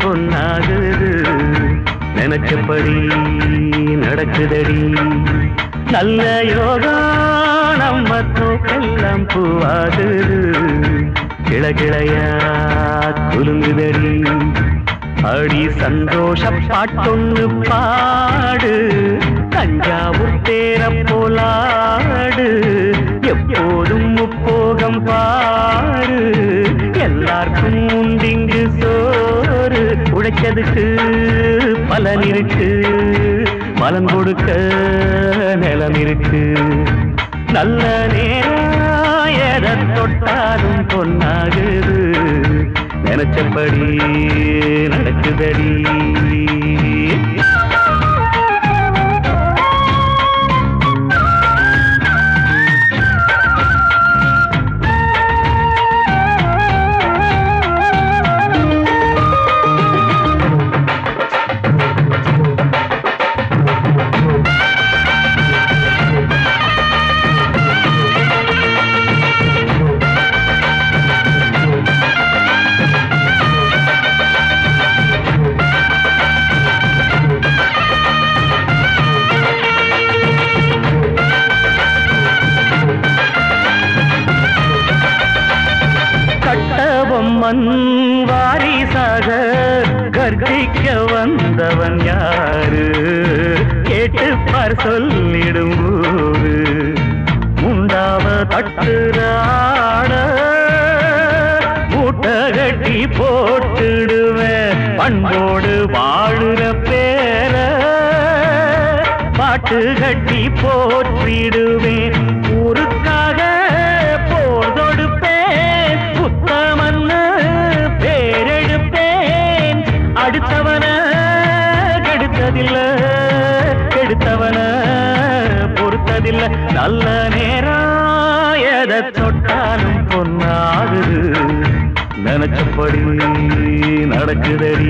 பொன்னாகுது நினைச்சபடி நடக்குதடி நல்ல யோகம் நம்ம தோக்கெல்லாம் பூவாகுது கிளகிளையா குலுங்குதடி அடி சந்தோஷ பாட்டொன்னு பாடு தஞ்சாவூர் தேர போலாடு எப்போதும் முப்போகம் பாரு எல்லாருக்கும் உண்டிங்கு சோறு உழைச்சதுக்கு பலன் இருக்கு பலன் கொடுக்க நிலம் இருக்கு நல்ல நேரம் எதை தொட்டாலும் பொன்னாகுது நினைச்சபடி நடக்குதடி கட்டபொம்மன் வாரிசாக கர்ப்பிக்க வந்தவன் யாரு கேட்டு பார் சொல்லிடும் போது முண்டாவ தட்டுறாட மூட்டை கட்டி போட்டுடுவேன் பண்போடு வாழுற பேர பாட்டு கட்டி போற்றிடுவேன் ஊருக்காக போர் தொடுப்பேன் புத்தமன்னு பேரெடுப்பேன் அடுத்தவன கெடுத்ததில்ல கெடுத்தவன பொறுத்ததில்ல நல்ல நேரம் எதை தொட்டாலும் பொன்னாகுது நினைச்சபடி நடக்குதடி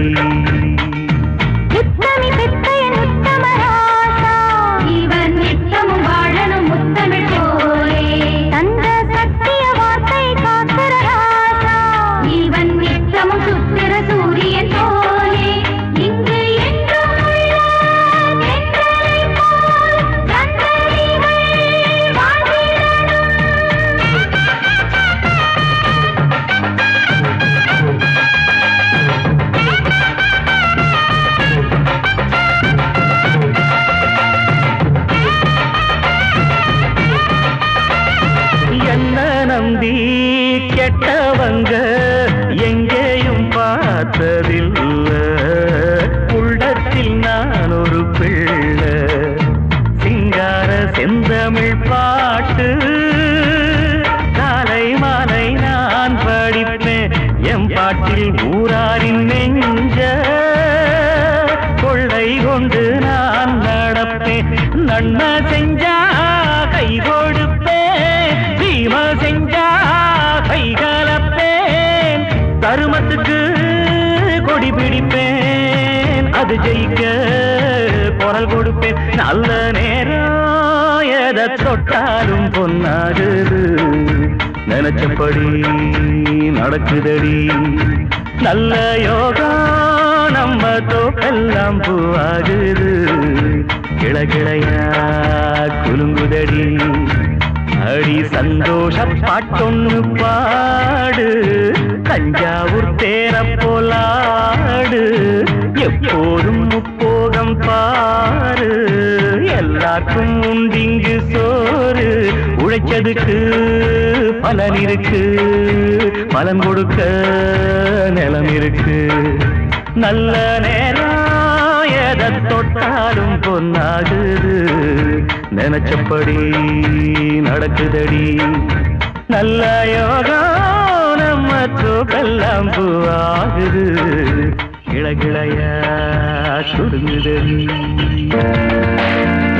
உத்தமி பெத்தையன் உத்தம ராசா இவன் நித்தமும் வாழணும் முத்தமிழ் போலே தந்த சத்திய வார்த்தை காக்கிற ராசா இவன் நித்தமும் சுத்திர சூரியன் போலே இங்கு என்றும் உள்ள தென்றலை போல் சந்ததிகள் வாழ்ந்திடணும் என்ன நம்பி கெட்டவங்க எங்கேயும் பார்த்ததில்ல உள்ளத்தில் நான் ஒரு பிள்ளை சிங்கார செந்தமிழ் பாட்டு காலை மாலை நான் படிப்பேன் எம் பாட்டில் ஊராரின் நெஞ்ச கொள்ளை கொண்டு நான் நடப்பேன் நன்மை செஞ்சா கை கொடுப்பேன் தீமை செஞ்சா கை கலப்பேன் தருமத்துக்கு கொடி பிடிப்பேன் அது ஜெயிக்க குரல் கொடுப்பேன் நல்ல நேரம் எதை தொட்டாலும் பொன்னாகுது நினைச்சபடி நடக்குதடி நல்ல யோகம் நம்ம தோக்கெல்லாம் பூவாகுது கிளகிளையா குலுங்குதடி அடி சந்தோஷ பாட்டொன்னு பாடு தஞ்சாவூர் தேர போலாடு எப்போதும் முப்போகம் பாரு எல்லாருக்கும் உண்டிங்கு சோறு உழைச்சதுக்கு பலன் இருக்கு பலன் கொடுக்க நிலம் இருக்கு நல்ல நேரம் எதை தொட்டாலும் பொன்னாகுது நினைச்சபடி நடக்குதடி நல்ல யோகம் நம்ம தோக்கெல்லாம் பூவாகுது கிளகிளையா சுருங்குதடி